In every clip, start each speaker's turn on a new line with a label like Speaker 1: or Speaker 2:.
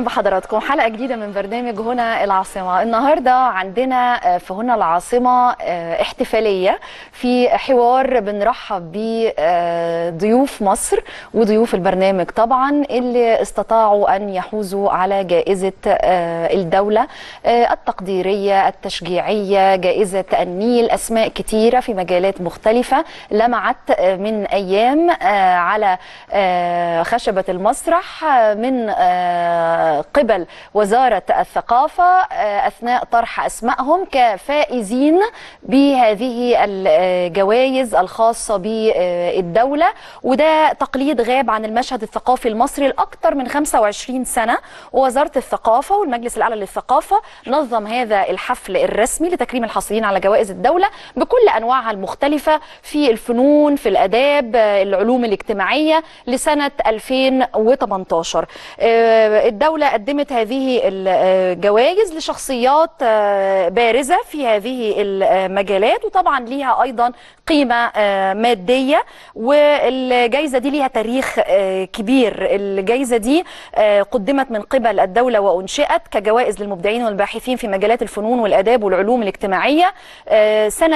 Speaker 1: اهلا بحضراتكم حلقه جديده من برنامج هنا العاصمه النهارده عندنا في هنا العاصمه احتفاليه في حوار بنرحب بضيوف مصر وضيوف البرنامج طبعا اللي استطاعوا ان يحوزوا على جائزه الدوله التقديريه التشجيعيه جائزه النيل اسماء كتيره في مجالات مختلفه لمعت من ايام على خشبه المسرح من قبل وزارة الثقافة أثناء طرح أسمائهم كفائزين بهذه الجوائز الخاصة بالدولة وده تقليد غاب عن المشهد الثقافي المصري لأكثر من 25 سنة ووزارة الثقافة والمجلس الأعلى للثقافة نظم هذا الحفل الرسمي لتكريم الحاصلين على جوائز الدولة بكل أنواعها المختلفة في الفنون في الأداب العلوم الاجتماعية لسنة 2018 الدولة قدمت هذه الجوائز لشخصيات بارزة في هذه المجالات وطبعا ليها أيضا قيمة مادية والجائزة دي ليها تاريخ كبير الجائزة دي قدمت من قبل الدولة وأنشئت كجوائز للمبدعين والباحثين في مجالات الفنون والآداب والعلوم الاجتماعية سنة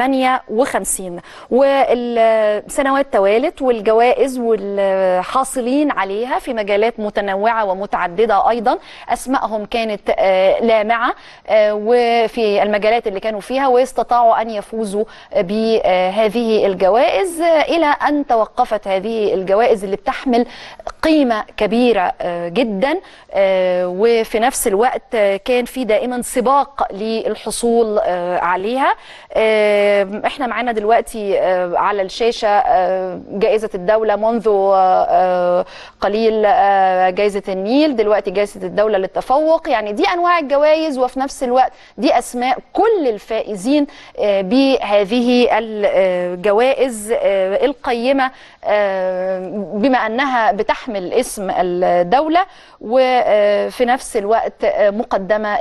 Speaker 1: 58 والسنوات توالت والجوائز والحاصلين عليها في مجالات متنوعة ومتعددة أيضا أسمائهم كانت لامعة وفي المجالات اللي كانوا فيها واستطاعوا أن يفوزوا بهذه الجوائز إلى أن توقفت هذه الجوائز اللي بتحمل قيمة كبيرة جدا وفي نفس الوقت كان في دائما سباق للحصول عليها احنا معانا دلوقتي على الشاشة جائزة الدولة منذ قليل جائزة النيل دلوقتي جائزة الدولة للتفوق يعني دي أنواع الجوائز وفي نفس الوقت دي أسماء كل الفائزين بهذه الجوائز القيمة بما أنها بتحمل اسم الدولة وفي نفس الوقت مقدمة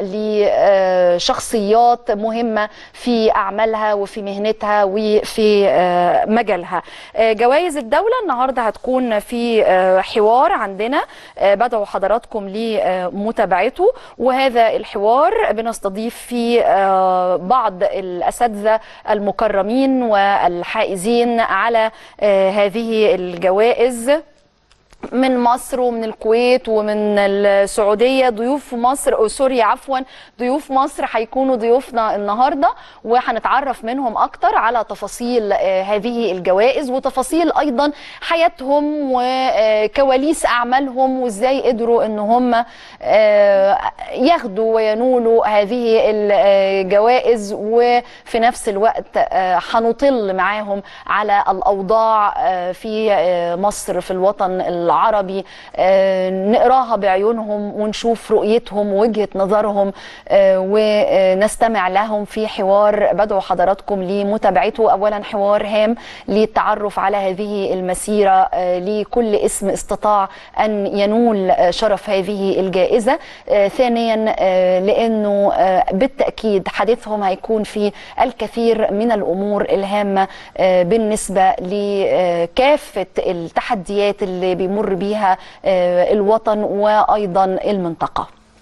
Speaker 1: لشخصيات مهمة في أعمالها وفي مهنتها وفي مجالها جوائز الدولة النهاردة هتكون في حوار عندنا بدعو حضراتكم لمتابعته وهذا الحوار بنستضيف فيه بعض الأساتذة المكرمين والحائزين على هذه الجوائز من مصر ومن الكويت ومن السعوديه ضيوف مصر أو سوريا عفوا ضيوف مصر هيكونوا ضيوفنا النهارده وهنتعرف منهم اكتر على تفاصيل هذه الجوائز وتفاصيل ايضا حياتهم وكواليس اعمالهم وازاي قدروا ان هم ياخدوا وينولوا هذه الجوائز وفي نفس الوقت هنطل معاهم على الاوضاع في مصر في الوطن العربي نقراها بعيونهم ونشوف رؤيتهم ووجهه نظرهم ونستمع لهم في حوار بدعو حضراتكم لمتابعته اولا حوار هام للتعرف على هذه المسيره لكل اسم استطاع ان ينول شرف هذه الجائزه ثانيا لانه بالتاكيد حديثهم هيكون في الكثير من الامور الهامه بالنسبه لكافه التحديات اللي بيمر بيها الوطن وايضا المنطقه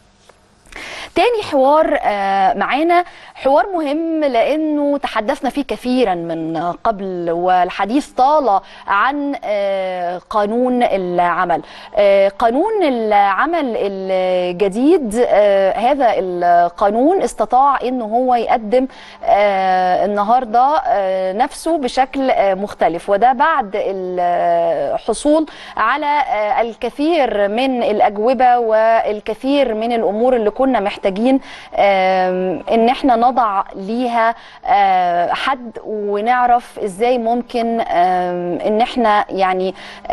Speaker 1: تاني حوار معانا حوار مهم لانه تحدثنا فيه كثيرا من قبل والحديث طال عن قانون العمل قانون العمل الجديد هذا القانون استطاع انه هو يقدم النهارده نفسه بشكل مختلف وده بعد الحصول على الكثير من الاجوبه والكثير من الامور اللي كنا محتاجين ان احنا نضع ليها حد ونعرف ازاي ممكن ان احنا يعني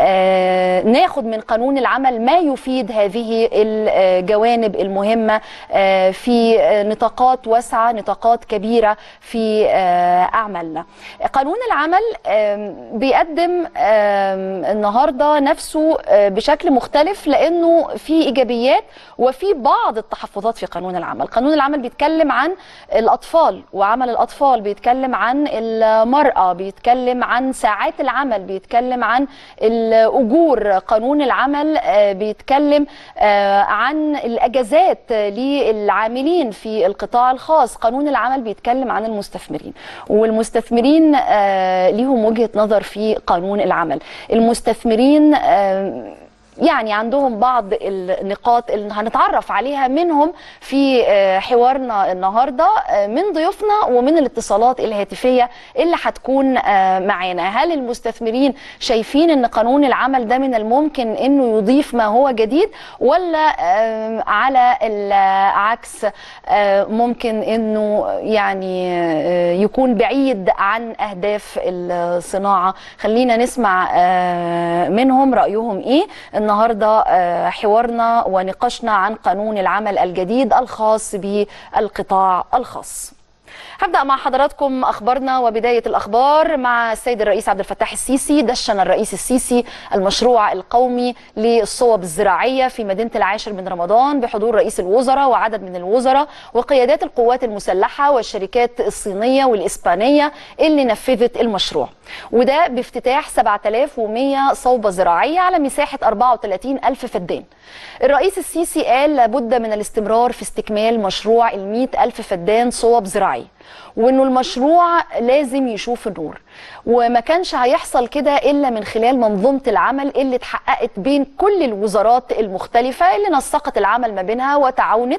Speaker 1: ناخد من قانون العمل ما يفيد هذه الجوانب المهمه في نطاقات واسعه نطاقات كبيره في اعمالنا قانون العمل بيقدم النهارده نفسه بشكل مختلف لانه في ايجابيات وفي بعض التحفظات في قانون العمل قانون العمل بيتكلم عن الأطفال وعمل الأطفال بيتكلم عن المرأة بيتكلم عن ساعات العمل بيتكلم عن الأجور قانون العمل آه، بيتكلم آه، عن الأجازات للعاملين في القطاع الخاص قانون العمل بيتكلم عن المستثمرين والمستثمرين آه، ليهم وجهة نظر في قانون العمل المستثمرين آه، يعني عندهم بعض النقاط اللي هنتعرف عليها منهم في آه، حوارنا النهارده آه، من ضيوفنا ومن الاتصالات الهاتفيه اللي هتكون آه، معانا هل المستثمرين شايفين ان قانون العمل ده من الممكن انه يضيف ما هو جديد ولا آه، على العكس آه، ممكن انه يعني آه، يكون بعيد عن اهداف الصناعه خلينا نسمع آه، منهم رايهم ايه النهارده آه، حوارنا ونقاشنا عن قانون العمل الجديد الخاص بالقطاع الخاص هبدأ مع حضراتكم أخبارنا وبداية الأخبار مع السيد الرئيس عبد الفتاح السيسي دشن الرئيس السيسي المشروع القومي للصوب الزراعية في مدينة العاشر من رمضان بحضور رئيس الوزراء وعدد من الوزراء وقيادات القوات المسلحة والشركات الصينية والإسبانية اللي نفذت المشروع وده بافتتاح 7100 صوبة زراعية على مساحة 34 ألف فدان الرئيس السيسي قال لابد من الاستمرار في استكمال مشروع ال ألف فدان صوب زراعية وانه المشروع لازم يشوف النور وما كانش هيحصل كده الا من خلال منظومه العمل اللي اتحققت بين كل الوزارات المختلفه اللي نسقت العمل ما بينها وتعاونت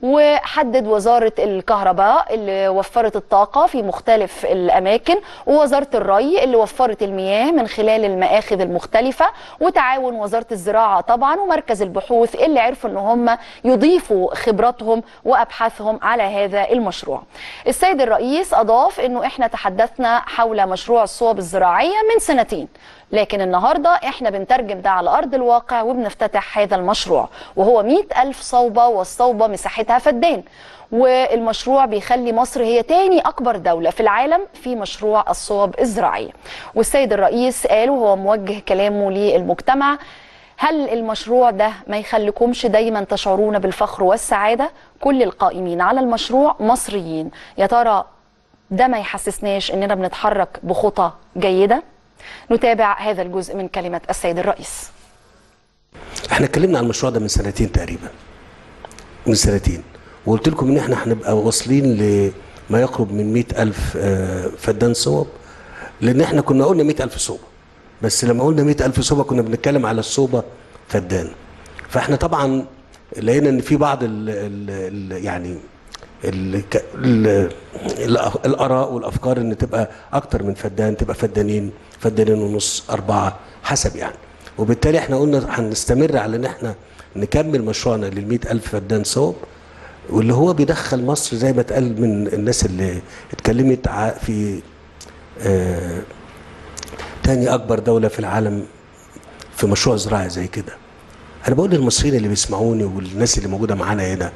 Speaker 1: وحدد وزاره الكهرباء اللي وفرت الطاقه في مختلف الاماكن ووزاره الري اللي وفرت المياه من خلال المآخذ المختلفه وتعاون وزاره الزراعه طبعا ومركز البحوث اللي عرفوا ان هم يضيفوا خبراتهم وابحاثهم على هذا المشروع. السيد الرئيس اضاف انه احنا تحدثنا حول مشروع الصوب الزراعيه من سنتين لكن النهارده احنا بنترجم ده على ارض الواقع وبنفتتح هذا المشروع وهو 100 الف صوبه والصوبه مساحتها فدان والمشروع بيخلي مصر هي تاني اكبر دوله في العالم في مشروع الصوب الزراعيه والسيد الرئيس قال وهو موجه كلامه للمجتمع هل المشروع ده ما يخليكمش دايما تشعرون بالفخر والسعاده كل القائمين على المشروع مصريين يا ترى ده ما يحسسناش اننا بنتحرك بخطى جيده نتابع هذا الجزء من كلمه السيد الرئيس
Speaker 2: احنا اتكلمنا عن المشروع ده من سنتين تقريبا من سنتين وقلت لكم ان احنا هنبقى واصلين لما يقرب من مئة ألف آه، فدان صوب لان احنا كنا قلنا مئة ألف صوبة بس لما قلنا مئة ألف صوبة كنا بنتكلم على الصوبة فدان فاحنا طبعا لقينا ان في بعض ال ال ال يعني ال ال ال الاراء والافكار ان تبقى اكتر من فدان تبقى فدانين فدانين ونص اربعه حسب يعني وبالتالي احنا قلنا هنستمر على ان احنا نكمل مشروعنا لل ألف فدان صوب واللي هو بيدخل مصر زي ما اتقال من الناس اللي اتكلمت ع- في آه تاني اكبر دوله في العالم في مشروع زراعي زي كده انا بقول للمصريين اللي بيسمعوني والناس اللي موجوده معانا هنا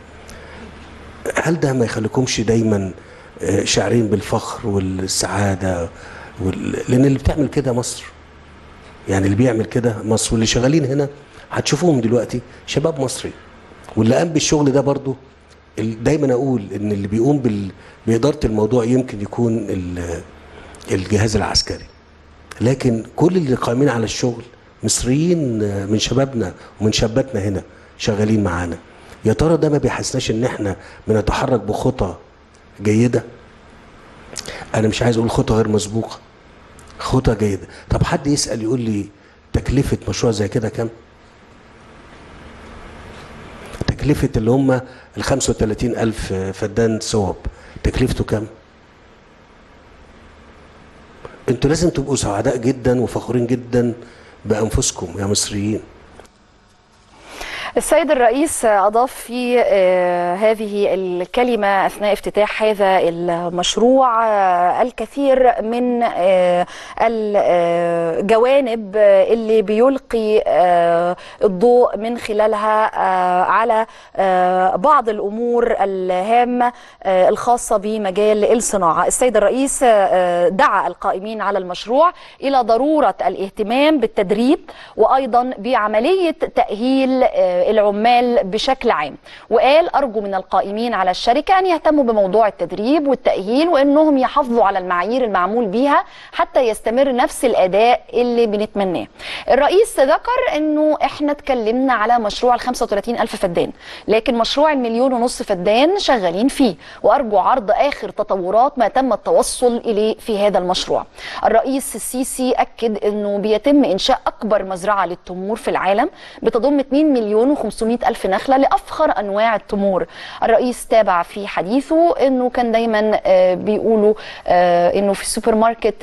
Speaker 2: هل ده ما يخليكمش دايما آه، شاعرين بالفخر والسعاده وال... لان اللي بتعمل كده مصر يعني اللي بيعمل كده مصر واللي شغالين هنا هتشوفوهم دلوقتي شباب مصري واللي قام بالشغل ده برضو ال- دايما اقول ان اللي بيقوم بال... باداره الموضوع يمكن يكون ال... الجهاز العسكري لكن كل اللي قائمين على الشغل مصريين آه، من شبابنا ومن شاباتنا هنا شغالين معانا يا ترى ده ما بيحسناش ان احنا بنتحرك بخطى جيده انا مش عايز اقول خطى غير مسبوقه خطى جيده طب حد يسال يقول لي تكلفه مشروع زي كده كام تكلفه اللي هم ال 35 الف فدان صواب تكلفته كام انتوا لازم تبقوا سعداء جدا وفخورين جدا بانفسكم يا مصريين
Speaker 1: السيد الرئيس أضاف في آه، هذه الكلمة أثناء افتتاح هذا المشروع آه، الكثير من آه، الجوانب آه، اللي بيلقي آه، الضوء من خلالها آه، على آه، بعض الأمور الهامة آه، الخاصة بمجال الصناعة السيد الرئيس آه، دعا القائمين على المشروع إلى ضرورة الاهتمام بالتدريب وأيضا بعملية تأهيل آه، والعمال بشكل عام وقال أرجو من القائمين على الشركة أن يهتموا بموضوع التدريب والتأهيل وأنهم يحافظوا على المعايير المعمول بيها حتى يستمر نفس الأداء اللي بنتمناه الرئيس ذكر أنه إحنا اتكلمنا على مشروع ال 35 ألف فدان لكن مشروع المليون ونص فدان شغالين فيه وأرجو عرض آخر تطورات ما تم التوصل إليه في هذا المشروع الرئيس السيسي أكد أنه بيتم إنشاء أكبر مزرعة للتمور في العالم بتضم 2 مليون و500 ألف نخلة لأفخر أنواع التمور الرئيس تابع في حديثه أنه كان دايما آه، بيقولوا آه، أنه في السوبر ماركت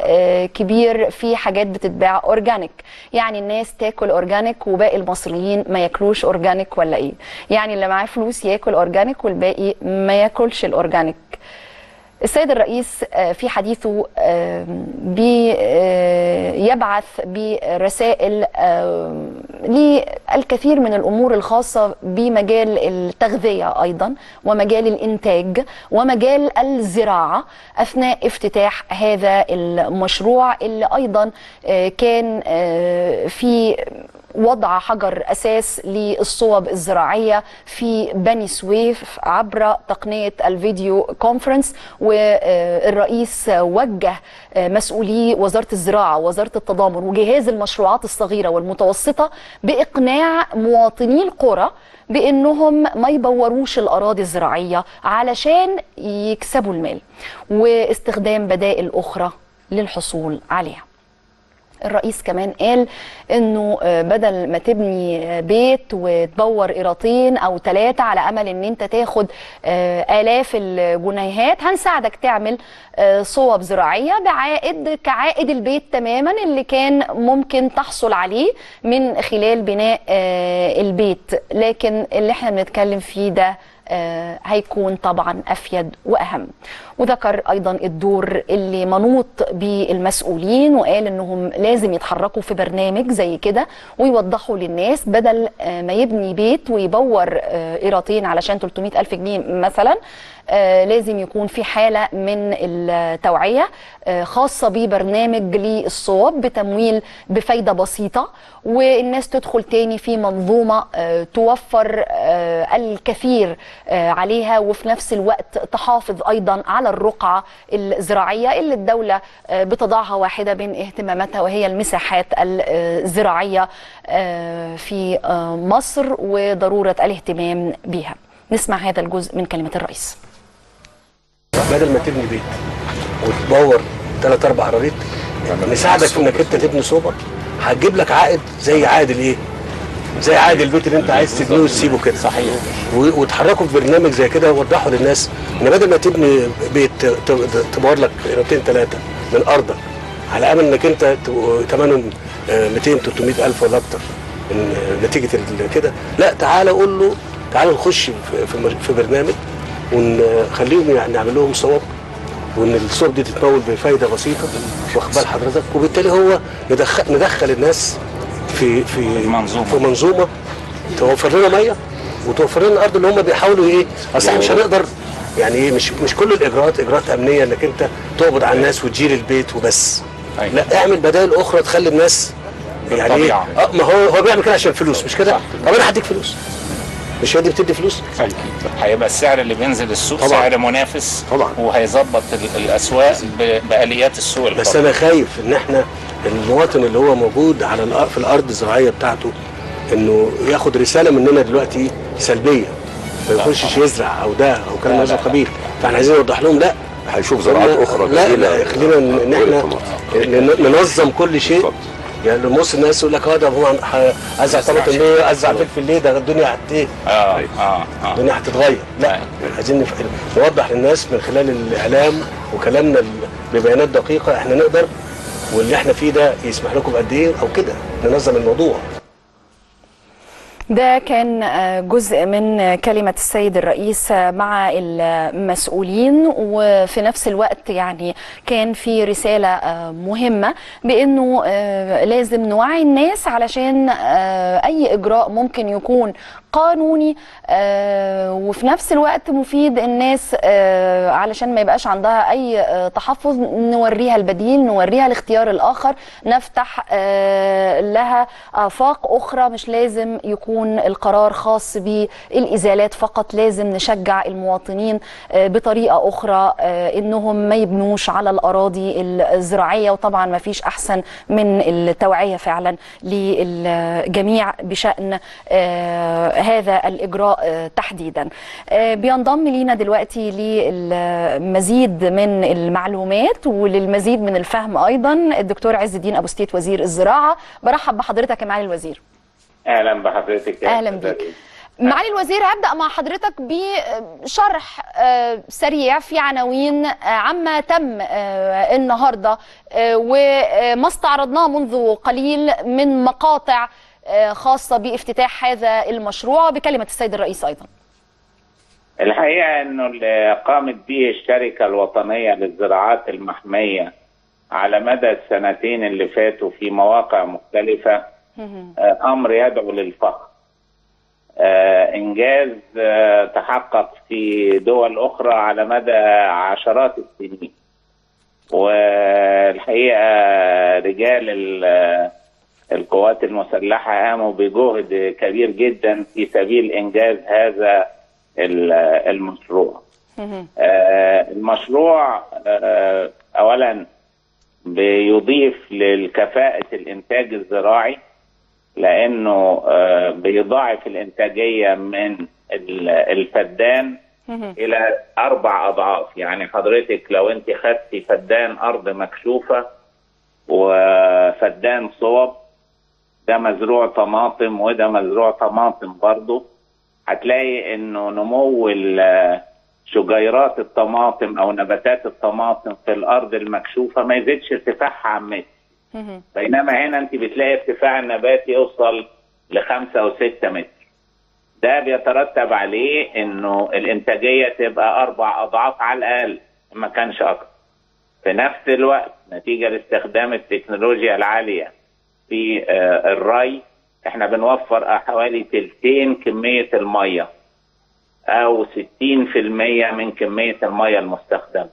Speaker 1: الكبير في حاجات بتتباع أورجانيك يعني الناس تاكل أورجانيك وباقي المصريين ما ياكلوش أورجانيك ولا إيه يعني اللي معاه فلوس ياكل أورجانيك والباقي ما ياكلش الأورجانيك السيد الرئيس آه، في حديثه آه، بي آه، يبعث برسائل آه، للكثير من الامور الخاصه بمجال التغذيه ايضا ومجال الانتاج ومجال الزراعه اثناء افتتاح هذا المشروع اللي ايضا آه، كان آه، في وضع حجر اساس للصوب الزراعيه في بني سويف عبر تقنيه الفيديو كونفرنس والرئيس وجه مسؤولي وزاره الزراعه ووزاره التضامن وجهاز المشروعات الصغيره والمتوسطه باقناع مواطني القرى بانهم ما يبوروش الاراضي الزراعيه علشان يكسبوا المال واستخدام بدائل اخرى للحصول عليها الرئيس كمان قال انه آه، بدل ما تبني آه، بيت وتبور قيراطين او ثلاثه على امل ان انت تاخد آه، الاف الجنيهات هنساعدك تعمل آه، صوب زراعيه بعائد كعائد البيت تماما اللي كان ممكن تحصل عليه من خلال بناء آه، البيت لكن اللي احنا بنتكلم فيه ده آه، هيكون طبعا افيد واهم وذكر ايضا الدور اللي منوط بالمسؤولين وقال انهم لازم يتحركوا في برنامج زي كده ويوضحوا للناس بدل آه، ما يبني بيت ويبور آه، قيراطين علشان 300 الف جنيه مثلا آه، لازم يكون في حاله من التوعيه آه، خاصه ببرنامج للصواب بتمويل بفايده بسيطه والناس تدخل تاني في منظومه آه، توفر آه، الكثير آه، عليها وفي نفس الوقت تحافظ ايضا على الرقعه الزراعيه اللي الدوله آه، بتضعها واحده بين اهتماماتها وهي المساحات الزراعيه آه، في آه، مصر وضروره الاهتمام بها. نسمع هذا الجزء من كلمه الرئيس.
Speaker 2: بدل ما تبني بيت وتبور ثلاث اربع عربيات نساعدك في انك انت تبني صوبك هتجيب لك عائد زي عائد الايه؟ زي عائد البيت اللي انت عايز تبنيه وتسيبه كده صحيح وتحركوا في برنامج زي كده ووضحوا للناس ان بدل ما تبني بيت ت- ت- تبور لك قيراطين ثلاثه من ارضك على امل انك انت ت- ثمنهم آه، 200 300 الف ولا اكتر من آه، نتيجه ال- كده لا تعالى قول له تعالى نخش في- في مر- في برنامج ونخليهم يعني نعمل لهم صواب وان الصوب دي تتمول بفايده بسيطه واخد بال حضرتك وبالتالي هو ندخل ندخل الناس في في
Speaker 3: منظومة.
Speaker 2: في منظومه توفر لنا ميه وتوفر لنا الارض اللي هم بيحاولوا ايه اصل احنا مش هنقدر يعني ايه مش مش كل الاجراءات اجراءات امنيه انك انت تقبض على الناس وتجيل البيت وبس
Speaker 3: أيوة.
Speaker 2: لا اعمل بدائل اخرى تخلي الناس يعني ايه
Speaker 3: بالطبيعة.
Speaker 2: اه ما هو هو بيعمل كده عشان فلوس مش كده طب انا هديك فلوس مش هي دي بتدي فلوس
Speaker 3: اكيد هيبقى السعر اللي بينزل السوق
Speaker 2: طبعاً.
Speaker 3: سعر منافس
Speaker 2: طبعاً.
Speaker 3: وهيظبط ال- الاسواق ب- باليات السوق
Speaker 2: بس
Speaker 3: الحر.
Speaker 2: انا خايف ان احنا المواطن اللي هو موجود على الأ- في الارض الزراعيه بتاعته انه ياخد رساله مننا دلوقتي سلبيه ما يخشش يزرع او ده او كلام
Speaker 3: لا،
Speaker 2: هذا
Speaker 3: لا،
Speaker 2: القبيل فاحنا عايزين نوضح لهم لا
Speaker 4: هيشوف زراعات
Speaker 2: لا
Speaker 4: اخرى
Speaker 2: لا,
Speaker 4: بديلة
Speaker 2: لا خلينا ان إن
Speaker 4: غير
Speaker 2: احنا
Speaker 4: الطماطم.
Speaker 2: ن- ننظم كل شيء
Speaker 4: اتفضل.
Speaker 2: يعني لمص الناس يقول لك اه ده هو ه- ازرع طماطم ليه ازرع فلفل ليه ده الدنيا هت ايه
Speaker 3: اه اه اه
Speaker 2: الدنيا هتتغير لا عايزين نف- نوضح للناس من خلال الاعلام وكلامنا ال- ببيانات دقيقه احنا نقدر واللي احنا فيه ده يسمح لكم بقد ايه او كده ننظم الموضوع
Speaker 1: ده كان آه، جزء من كلمة السيد الرئيس آه، مع المسؤولين وفي نفس الوقت يعني كان في رسالة آه، مهمة بأنه آه، لازم نوعي الناس علشان آه، أي إجراء ممكن يكون قانوني آه، وفي نفس الوقت مفيد الناس آه، علشان ما يبقاش عندها اي آه، تحفظ نوريها البديل نوريها الاختيار الاخر نفتح آه، لها افاق اخرى مش لازم يكون القرار خاص بالازالات فقط لازم نشجع المواطنين آه، بطريقه اخرى آه، انهم ما يبنوش على الاراضي الزراعيه وطبعا ما فيش احسن من التوعيه فعلا للجميع بشان آه، هذا الاجراء آه، تحديدا آه، بينضم لينا دلوقتي للمزيد من المعلومات وللمزيد من الفهم ايضا الدكتور عز الدين ابو ستيت وزير الزراعه برحب بحضرتك يا معالي الوزير
Speaker 4: اهلا بحضرتك يا
Speaker 1: اهلا
Speaker 4: أستاذة
Speaker 1: بيك
Speaker 4: ريم.
Speaker 1: معالي الوزير هبدأ مع حضرتك بشرح آه، سريع في عناوين آه، عما تم آه، النهارده آه، وما استعرضناه منذ قليل من مقاطع آه، خاصة بافتتاح هذا المشروع بكلمة السيد الرئيس أيضا
Speaker 4: الحقيقه انه اللي قامت به الشركه الوطنيه للزراعات المحميه على مدى السنتين اللي فاتوا في مواقع مختلفه آه، امر يدعو للفخر آه، انجاز آه، تحقق في دول اخرى على مدى عشرات السنين والحقيقه رجال ال- القوات المسلحه قاموا بجهد كبير جدا في سبيل انجاز هذا ال- المشروع آه، المشروع آه، اولا بيضيف للكفاءه الانتاج الزراعي لانه آه، بيضاعف الانتاجيه من ال- الفدان الى اربع اضعاف يعني حضرتك لو انت خدتي فدان ارض مكشوفه وفدان صوب ده مزروع طماطم وده مزروع طماطم برضه هتلاقي انه نمو ال- شجيرات الطماطم او نباتات الطماطم في الارض المكشوفه ما يزيدش ارتفاعها عن متر بينما هنا انت بتلاقي ارتفاع النبات يوصل لخمسة وستة متر ده بيترتب عليه انه الانتاجية تبقى اربع اضعاف على الاقل ما كانش اكتر في نفس الوقت نتيجة لاستخدام التكنولوجيا العالية في آه، الري احنا بنوفر حوالي تلتين كمية المية او ستين في المية من كمية المية المستخدمة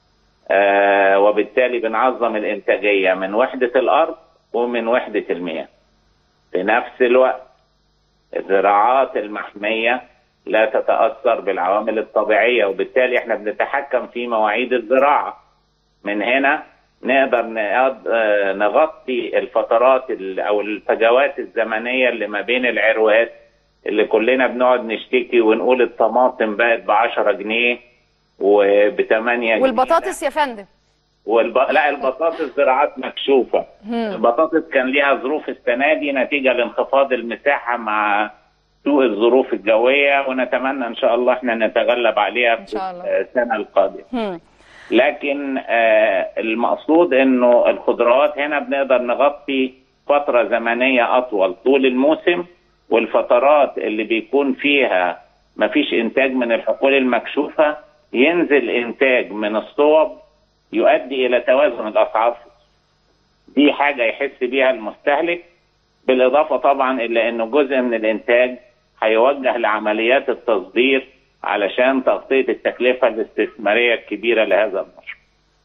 Speaker 4: آه وبالتالي بنعظم الانتاجيه من وحده الارض ومن وحده المياه. في نفس الوقت الزراعات المحميه لا تتاثر بالعوامل الطبيعيه وبالتالي احنا بنتحكم في مواعيد الزراعه. من هنا نقدر نقض- آه، نغطي الفترات ال- او الفجوات الزمنيه اللي ما بين العروات اللي كلنا بنقعد نشتكي ونقول الطماطم بقت ب 10 جنيه وب 8 جنيه
Speaker 1: والبطاطس يا فندم
Speaker 4: والب... لا البطاطس زراعات مكشوفة البطاطس كان ليها ظروف السنة دي نتيجة لانخفاض المساحة مع سوء الظروف الجوية ونتمنى إن شاء الله إحنا نتغلب عليها
Speaker 1: إن شاء الله.
Speaker 4: في السنة القادمة
Speaker 1: هم.
Speaker 4: لكن آه المقصود إنه الخضروات هنا بنقدر نغطي فترة زمنية أطول طول الموسم والفترات اللي بيكون فيها مفيش إنتاج من الحقول المكشوفة ينزل إنتاج من الصوب يؤدي إلى توازن الأسعار في السوق. دي حاجة يحس بيها المستهلك بالإضافة طبعا إلى أنه جزء من الإنتاج هيوجه لعمليات التصدير علشان تغطية التكلفة الاستثمارية الكبيرة لهذا المشروع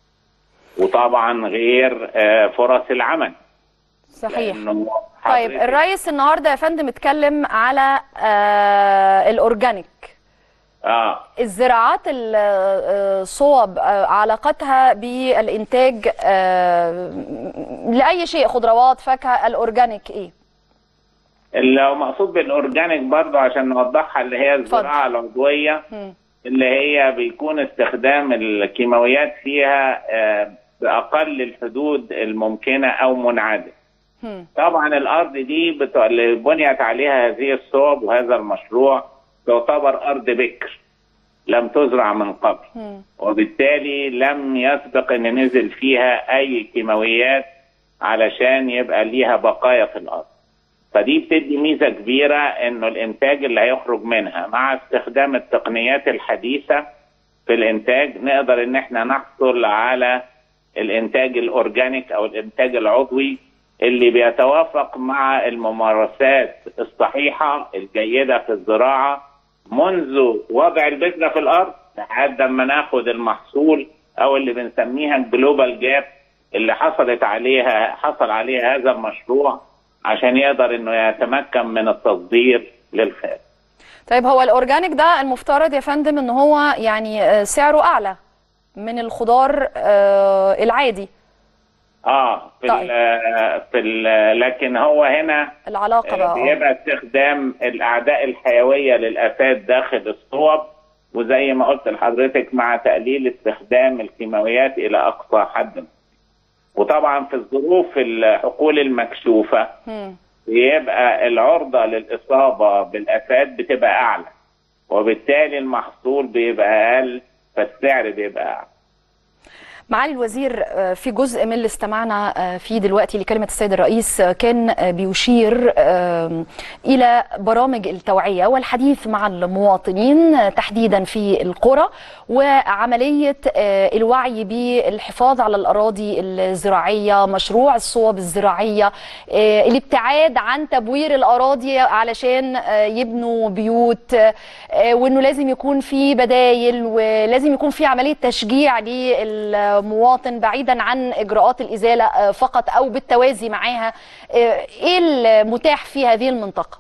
Speaker 4: وطبعا غير آه، فرص العمل
Speaker 1: صحيح
Speaker 4: لأنه
Speaker 1: طيب
Speaker 4: حضرتك-
Speaker 1: الرئيس النهارده يا فندم اتكلم على آه الاورجانيك
Speaker 4: اه
Speaker 1: الزراعات الصوب علاقتها بالانتاج آه، لاي شيء خضروات فاكهه الاورجانيك ايه
Speaker 4: لو مقصود بالاورجانيك برضه عشان نوضحها اللي هي الزراعه العضويه
Speaker 1: مم.
Speaker 4: اللي هي بيكون استخدام الكيماويات فيها آه، باقل الحدود الممكنه او منعدم.
Speaker 1: هم.
Speaker 4: طبعا الارض دي بت- اللي بنيت عليها هذه الصوب وهذا المشروع تعتبر ارض بكر لم تزرع من قبل
Speaker 1: مم.
Speaker 4: وبالتالي لم يسبق ان نزل فيها اي كيماويات علشان يبقى ليها بقايا في الارض فدي بتدي ميزه كبيره انه الانتاج اللي هيخرج منها مع استخدام التقنيات الحديثه في الانتاج نقدر ان احنا نحصل على الانتاج الاورجانيك او الانتاج العضوي اللي بيتوافق مع الممارسات الصحيحه الجيده في الزراعه منذ وضع البذره في الارض لحد ما ناخد المحصول او اللي بنسميها الجلوبال جاب اللي حصلت عليها حصل عليها هذا المشروع عشان يقدر انه يتمكن من التصدير للخارج.
Speaker 1: طيب هو الاورجانيك ده المفترض يا فندم ان هو يعني آه، سعره اعلى من الخضار آه، العادي
Speaker 4: اه في
Speaker 1: طيب.
Speaker 4: ال في ال لكن هو هنا
Speaker 1: العلاقه بقى آه.
Speaker 4: بيبقى استخدام الاعداء الحيويه للافات داخل الصوب وزي ما قلت لحضرتك مع تقليل استخدام الكيماويات الى اقصى حد وطبعا في الظروف الحقول المكشوفه
Speaker 1: مم.
Speaker 4: بيبقى العرضه للاصابه بالافات بتبقى اعلى وبالتالي المحصول بيبقى اقل فالسعر بيبقى اعلى
Speaker 1: معالي الوزير آه، في جزء من اللي استمعنا آه، فيه دلوقتي لكلمة السيد الرئيس آه، كان آه، بيشير آم، إلى برامج التوعية والحديث مع المواطنين آه، تحديدا في القرى وعملية آه، الوعي بالحفاظ على الأراضي الزراعية مشروع الصوب الزراعية آه، الابتعاد عن تبوير الأراضي علشان آه، يبنوا بيوت آه، وإنه لازم يكون في بدايل ولازم يكون في عملية تشجيع للمواطن بعيدا عن إجراءات الإزالة آه، فقط أو بالتوازي معاها آه، إيه المتاح في هذه المنطقة؟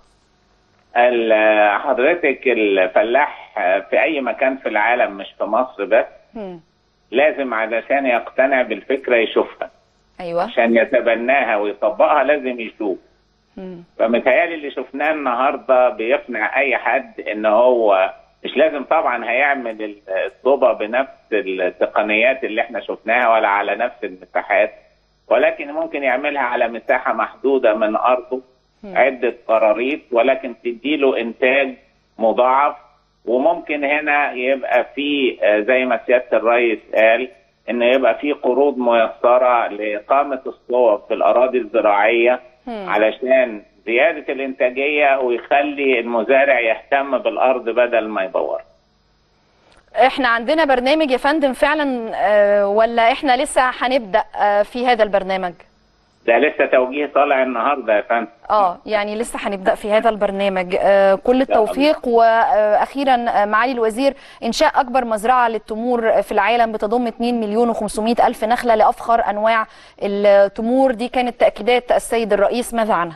Speaker 4: ال- حضرتك الفلاح في اي مكان في العالم مش في مصر بس
Speaker 1: مم.
Speaker 4: لازم علشان يقتنع بالفكره يشوفها
Speaker 1: أيوة
Speaker 4: عشان يتبناها ويطبقها لازم يشوف
Speaker 1: مم.
Speaker 4: فمتهيألي اللي شفناه النهارده بيقنع اي حد ان هو مش لازم طبعا هيعمل الصوبة بنفس التقنيات اللي احنا شفناها ولا على نفس المساحات ولكن ممكن يعملها على مساحة محدودة من أرضه عدة قراريط ولكن تديله إنتاج مضاعف وممكن هنا يبقى في آه، زي ما سيادة الرئيس قال إن يبقى في قروض ميسرة لإقامة الصوب في الأراضي الزراعية
Speaker 1: مم.
Speaker 4: علشان زيادة الإنتاجية ويخلي المزارع يهتم بالأرض بدل ما يدور
Speaker 1: احنا عندنا برنامج يا فندم فعلا آه، ولا احنا لسه هنبدأ آه، في هذا البرنامج؟
Speaker 4: ده لسه توجيه طالع النهارده يا فندم
Speaker 1: اه يعني لسه هنبدا في هذا البرنامج آه كل التوفيق واخيرا آه معالي الوزير انشاء اكبر مزرعه للتمور في العالم بتضم 2 مليون و500 الف نخله لافخر انواع التمور دي كانت تاكيدات السيد الرئيس ماذا عنها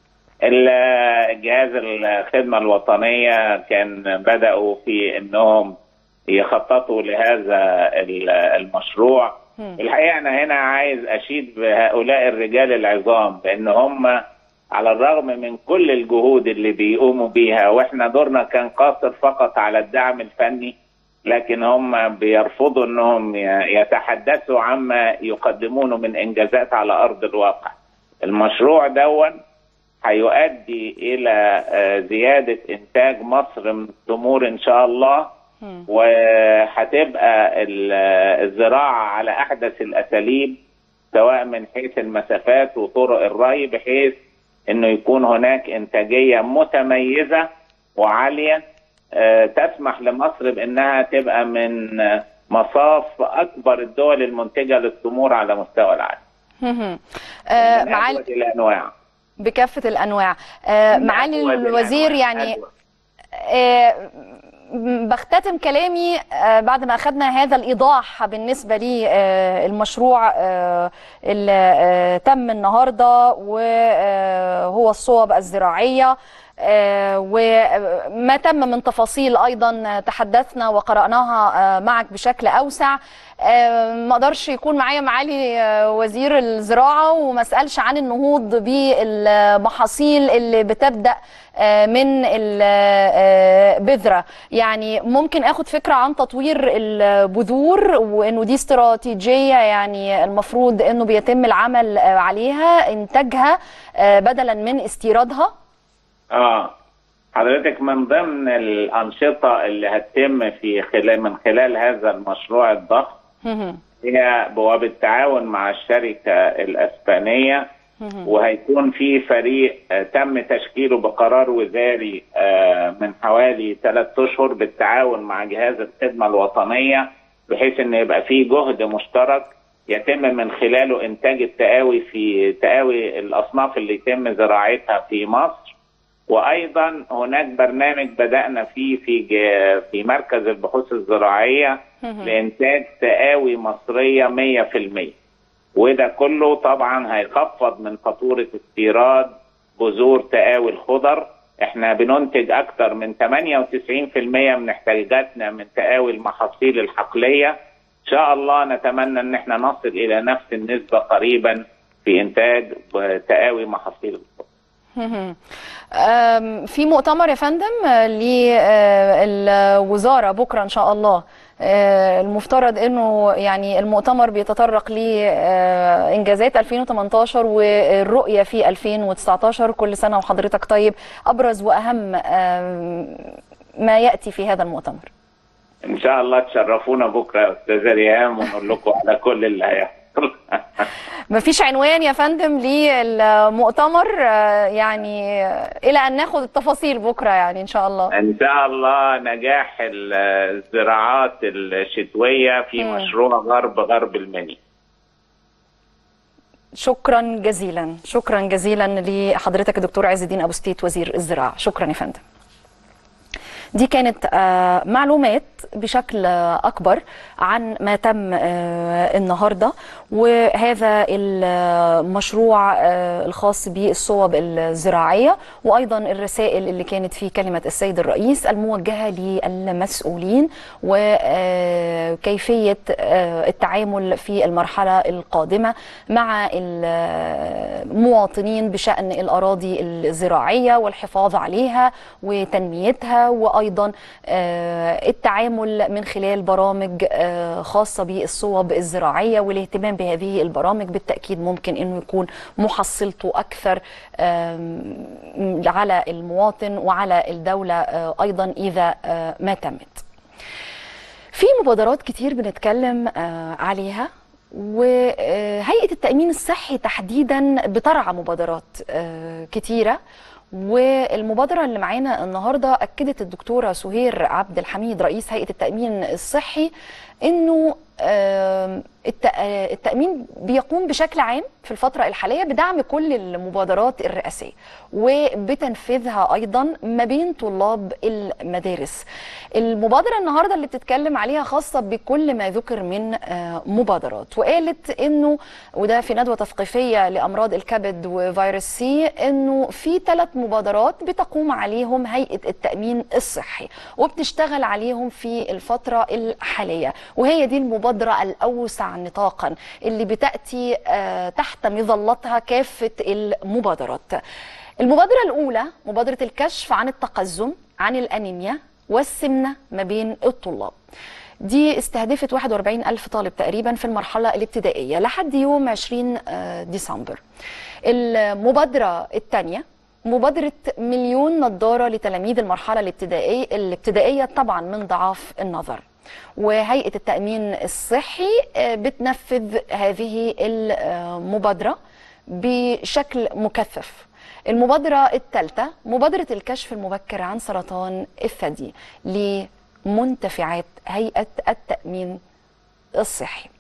Speaker 4: ال- جهاز الخدمة الوطنية كان بدأوا في انهم يخططوا لهذا ال- المشروع الحقيقة أنا هنا عايز أشيد بهؤلاء الرجال العظام لأن هم على الرغم من كل الجهود اللي بيقوموا بيها وإحنا دورنا كان قاصر فقط على الدعم الفني لكن هم بيرفضوا أنهم ي- يتحدثوا عما يقدمونه من إنجازات على أرض الواقع المشروع دون هيؤدي إلى آه، زيادة إنتاج مصر من التمور إن شاء الله وهتبقى ال- الزراعة على أحدث الأساليب سواء من حيث المسافات وطرق الري بحيث أنه يكون هناك إنتاجية متميزة وعالية آه، تسمح لمصر بأنها تبقى من آه، مصاف أكبر الدول المنتجة للتمور على مستوى العالم
Speaker 1: آه
Speaker 4: من
Speaker 1: معالي
Speaker 4: أجود الأنواع
Speaker 1: بكافه الانواع آه معالي
Speaker 4: أجود
Speaker 1: الوزير
Speaker 4: الأنواع،
Speaker 1: يعني
Speaker 4: أجود.
Speaker 1: آه، بختتم كلامي آه، بعد ما أخذنا هذا الإيضاح بالنسبة للمشروع اللي آه، تم النهاردة وهو الصوب الزراعية آه، وما تم من تفاصيل أيضا تحدثنا وقرأناها آه، معك بشكل أوسع آه، ما اقدرش يكون معايا معالي آه، وزير الزراعة وما اسالش عن النهوض بالمحاصيل اللي بتبدأ آه، من البذرة يعني ممكن اخد فكرة عن تطوير البذور وانه دي استراتيجية يعني المفروض انه بيتم العمل آه، عليها انتاجها آه، بدلا من استيرادها
Speaker 4: اه حضرتك من ضمن الأنشطة اللي هتتم في خلال من خلال هذا المشروع الضخم هي وبالتعاون مع الشركة الأسبانية وهيكون في فريق آه، تم تشكيله بقرار وزاري آه، من حوالي ثلاث أشهر بالتعاون مع جهاز الخدمة الوطنية بحيث إن يبقى في جهد مشترك يتم من خلاله انتاج التقاوي في تقاوي الاصناف اللي يتم زراعتها في مصر وايضا هناك برنامج بدانا فيه في ج- في مركز البحوث الزراعيه لانتاج تقاوي مصريه 100% وده كله طبعا هيخفض من فاتوره استيراد بذور تقاوي الخضر احنا بننتج اكثر من 98% من احتياجاتنا من تقاوي المحاصيل الحقليه ان شاء الله نتمنى ان احنا نصل الى نفس النسبه قريبا في انتاج تقاوي محاصيل الخضر
Speaker 1: أم، في مؤتمر يا فندم آه، للوزارة بكرة إن شاء الله آه، المفترض انه يعني المؤتمر بيتطرق لانجازات 2018 والرؤيه في 2019 كل سنه وحضرتك طيب ابرز واهم آم، ما ياتي في هذا المؤتمر
Speaker 4: ان شاء الله تشرفونا بكره يا استاذه ريهام ونقول لكم على كل اللي هيحصل
Speaker 1: مفيش عنوان يا فندم للمؤتمر آه، يعني آه، الى ان ناخد التفاصيل بكره يعني ان شاء الله
Speaker 4: ان شاء الله نجاح الزراعات الشتويه في
Speaker 1: مم.
Speaker 4: مشروع غرب غرب المني
Speaker 1: شكرا جزيلا شكرا جزيلا لحضرتك الدكتور عز الدين ابو ستيت وزير الزراعه شكرا يا فندم دي كانت آه، معلومات بشكل آه، اكبر عن ما تم آه، النهارده وهذا المشروع آه، الخاص بالصوب الزراعيه وايضا الرسائل اللي كانت في كلمه السيد الرئيس الموجهه للمسؤولين وكيفيه التعامل في المرحله القادمه مع المواطنين بشان الاراضي الزراعيه والحفاظ عليها وتنميتها وايضا آه، التعامل من خلال برامج آه، خاصه بالصوب الزراعيه والاهتمام بهذه البرامج بالتاكيد ممكن انه يكون محصلته اكثر آم، على المواطن وعلى الدوله آه، ايضا اذا آه، ما تمت. في مبادرات كتير بنتكلم آه، عليها وهيئة التأمين الصحي تحديدا بترعى مبادرات آه، كتيرة والمبادرة اللي معانا النهاردة أكدت الدكتورة سهير عبد الحميد رئيس هيئة التأمين الصحي أنه آم، الت- آه، التأمين بيقوم بشكل عام في الفترة الحالية بدعم كل المبادرات الرئاسية وبتنفيذها أيضا ما بين طلاب المدارس المبادرة النهاردة اللي بتتكلم عليها خاصة بكل ما ذكر من آه، مبادرات وقالت أنه وده في ندوة تثقيفية لأمراض الكبد وفيروس سي أنه في ثلاث مبادرات بتقوم عليهم هيئة التأمين الصحي وبتشتغل عليهم في الفترة الحالية وهي دي المبادرة الأوسع نطاقا اللي بتأتي آه، تحت مظلتها كافة المبادرات المبادرة الأولى مبادرة الكشف عن التقزم عن الأنيميا والسمنة ما بين الطلاب دي استهدفت 41 ألف طالب تقريبا في المرحلة الابتدائية لحد يوم 20 آه، ديسمبر المبادرة الثانية مبادرة مليون نظارة لتلاميذ المرحلة الابتدائية الابتدائية طبعا من ضعاف النظر وهيئة التأمين الصحي آه، بتنفذ هذه المبادرة بشكل مكثف المبادرة الثالثة مبادرة الكشف المبكر عن سرطان الثدي لمنتفعات هيئة التأمين الصحي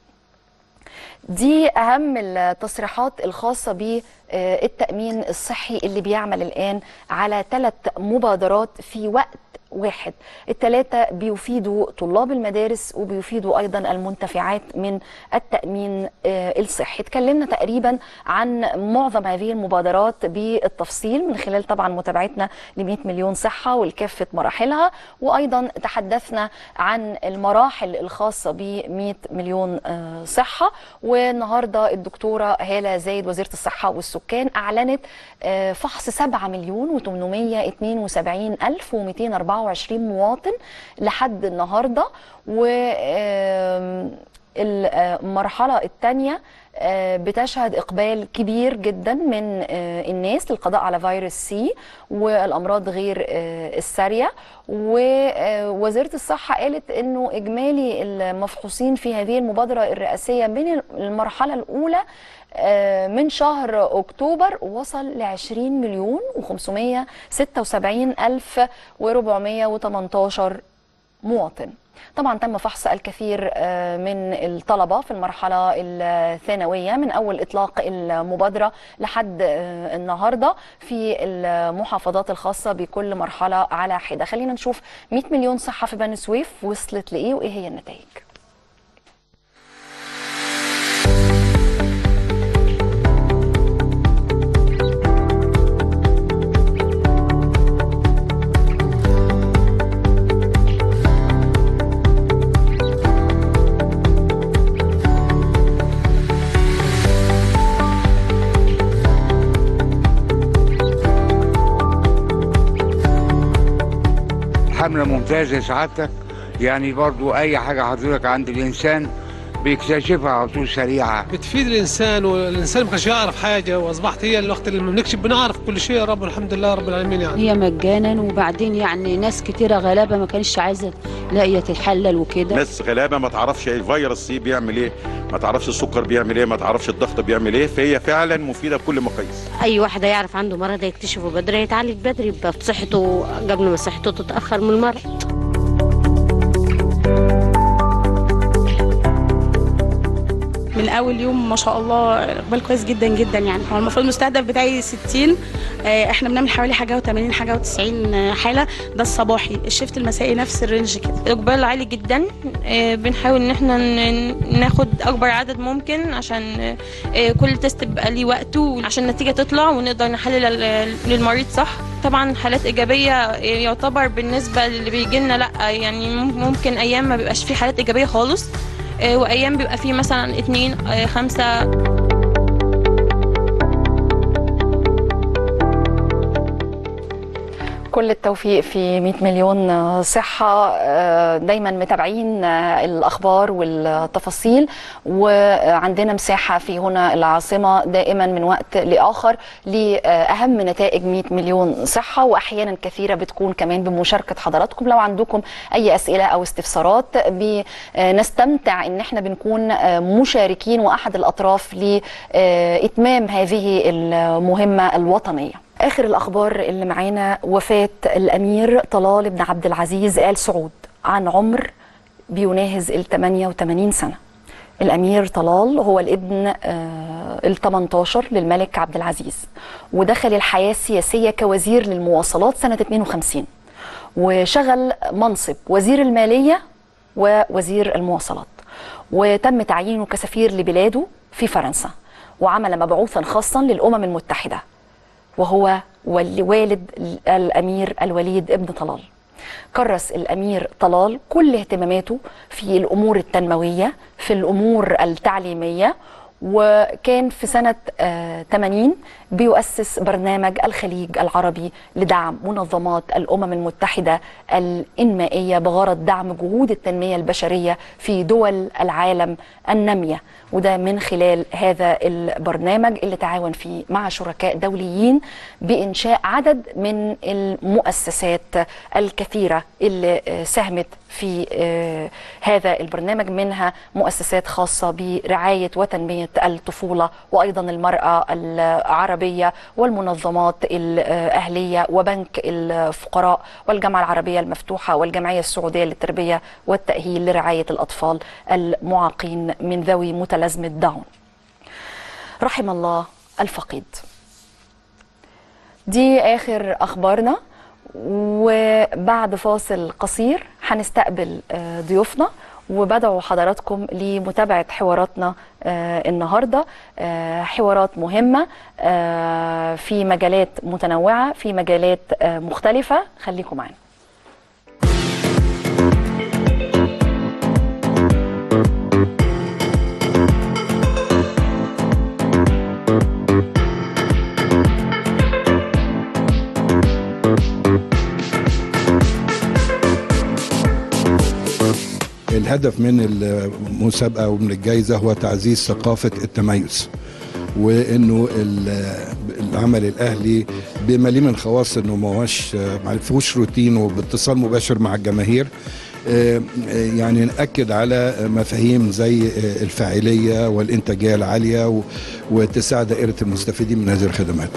Speaker 1: دي أهم التصريحات الخاصة بالتأمين الصحي اللي بيعمل الآن على ثلاث مبادرات في وقت واحد الثلاثة بيفيدوا طلاب المدارس وبيفيدوا أيضا المنتفعات من التأمين آه، الصحي اتكلمنا تقريبا عن معظم هذه المبادرات بالتفصيل من خلال طبعا متابعتنا ل 100 مليون صحة والكافة مراحلها وأيضا تحدثنا عن المراحل الخاصة ب 100 مليون آه، صحة والنهاردة الدكتورة هالة زايد وزيرة الصحة والسكان أعلنت آه، فحص 7 مليون و872 ألف و224 مواطن لحد النهاردة والمرحلة الثانية بتشهد إقبال كبير جدا من آه، الناس للقضاء على فيروس سي والأمراض غير آه، السارية ووزيرة الصحة قالت أنه إجمالي المفحوصين في هذه المبادرة الرئاسية من المرحلة الأولى آه، من شهر أكتوبر وصل ل 20 مليون و576 ألف و418 مواطن طبعا تم فحص الكثير آه، من الطلبة في المرحلة الثانوية من أول إطلاق المبادرة لحد آه، النهاردة في المحافظات الخاصة بكل مرحلة على حدة خلينا نشوف 100 مليون صحة في بني سويف وصلت لإيه وإيه هي النتائج
Speaker 5: حملة ممتازة سعادتك يعني برضو أي حاجة حضرتك عند الإنسان بيكتشفها على طول سريعة
Speaker 6: بتفيد الانسان والانسان ما كانش يعرف حاجه واصبحت هي الوقت اللي بنكشف بنعرف كل شيء يا رب الحمد لله رب العالمين يعني
Speaker 7: هي مجانا وبعدين يعني ناس كتيرة غلابة ما كانش عايزة لاقية تتحلل وكده
Speaker 8: ناس غلابه ما تعرفش الفيروس سي بيعمل ايه ما تعرفش السكر بيعمل ايه ما تعرفش الضغط بيعمل ايه فهي فعلا مفيده بكل مقاييس
Speaker 9: اي واحد يعرف عنده مرض يكتشفه بدري يتعالج بدري يبقى في صحته قبل ما صحته تتاخر من المرض
Speaker 10: من اول يوم ما شاء الله اقبال كويس جدا جدا يعني هو المفروض المستهدف بتاعي 60 آه، احنا بنعمل حوالي حاجه و80 حاجه و90 حاله ده الصباحي الشفت المسائي نفس الرينج كده
Speaker 11: اقبال عالي جدا آه، بنحاول ان احنا ن- ناخد اكبر عدد ممكن عشان آه، كل تيست بيبقى ليه وقته عشان النتيجه تطلع ونقدر نحلل ال- للمريض صح طبعا حالات ايجابيه آه، يعتبر بالنسبه للي بيجي لنا لا يعني مم- ممكن ايام ما بيبقاش في حالات ايجابيه خالص آه، وايام بيبقى فيه مثلا اتنين آه، خمسه
Speaker 1: كل التوفيق في 100 مليون صحة آه، دايما متابعين آه، الأخبار والتفاصيل وعندنا مساحة في هنا العاصمة دائما من وقت لآخر لأهم نتائج 100 مليون صحة وأحيانا كثيرة بتكون كمان بمشاركة حضراتكم لو عندكم أي أسئلة أو استفسارات بنستمتع إن احنا بنكون آه، مشاركين وأحد الأطراف لإتمام هذه المهمة الوطنية اخر الاخبار اللي معانا وفاه الامير طلال بن عبد العزيز ال سعود عن عمر بيناهز ال 88 سنه الامير طلال هو الابن ال 18 للملك عبد العزيز ودخل الحياه السياسيه كوزير للمواصلات سنه 52 وشغل منصب وزير الماليه ووزير المواصلات وتم تعيينه كسفير لبلاده في فرنسا وعمل مبعوثا خاصا للامم المتحده وهو وال- والد الامير الوليد ابن طلال كرس الامير طلال كل اهتماماته في الامور التنمويه في الامور التعليميه وكان في سنة آه، 80 بيؤسس برنامج الخليج العربي لدعم منظمات الأمم المتحدة الإنمائية بغرض دعم جهود التنمية البشرية في دول العالم النامية وده من خلال هذا البرنامج اللي تعاون فيه مع شركاء دوليين بإنشاء عدد من المؤسسات الكثيرة اللي آه، ساهمت في آه، هذا البرنامج منها مؤسسات خاصة برعاية وتنمية الطفولة وأيضا المرأة العربية والمنظمات الأهلية وبنك الفقراء والجامعة العربية المفتوحة والجمعية السعودية للتربية والتأهيل لرعاية الأطفال المعاقين من ذوي متلازمة داون رحم الله الفقيد دي آخر أخبارنا وبعد فاصل قصير هنستقبل آه، ضيوفنا وبدعو حضراتكم لمتابعة حواراتنا آه، النهاردة آه، حوارات مهمة آه، في مجالات متنوعة في مجالات آه، مختلفة خليكم معنا
Speaker 12: الهدف من المسابقة ومن الجائزة هو تعزيز ثقافة التميز وانه ال- العمل الاهلي بما ليه من خواص انه ما هوش ما فيهوش روتين وباتصال مباشر مع الجماهير آه، آه، يعني نأكد على مفاهيم زي آه، الفاعلية والإنتاجية العالية و- واتساع دائرة المستفيدين من هذه الخدمات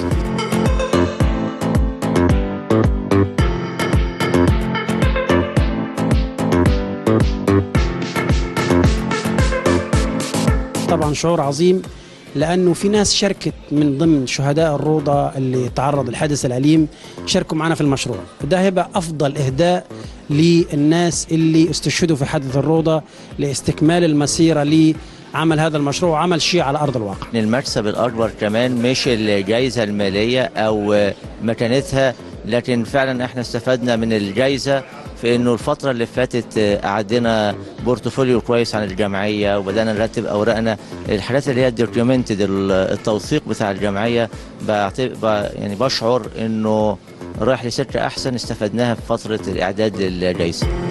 Speaker 13: طبعا شعور عظيم لانه في ناس شاركت من ضمن شهداء الروضه اللي تعرض للحادث الاليم شاركوا معنا في المشروع وده هيبقى افضل اهداء للناس اللي استشهدوا في حادث الروضه لاستكمال المسيره لعمل هذا المشروع وعمل شيء على ارض الواقع
Speaker 14: المكسب الأكبر كمان مش الجائزة المالية أو مكانتها لكن فعلا احنا استفدنا من الجائزة في انه الفترة اللي فاتت عندنا بورتفوليو كويس عن الجمعية وبدأنا نرتب أوراقنا الحاجات اللي هي الدوكيومنتد التوثيق بتاع الجمعية بعتب- ب- يعني بشعر انه رايح لسكة أحسن استفدناها في فترة الإعداد للجائزة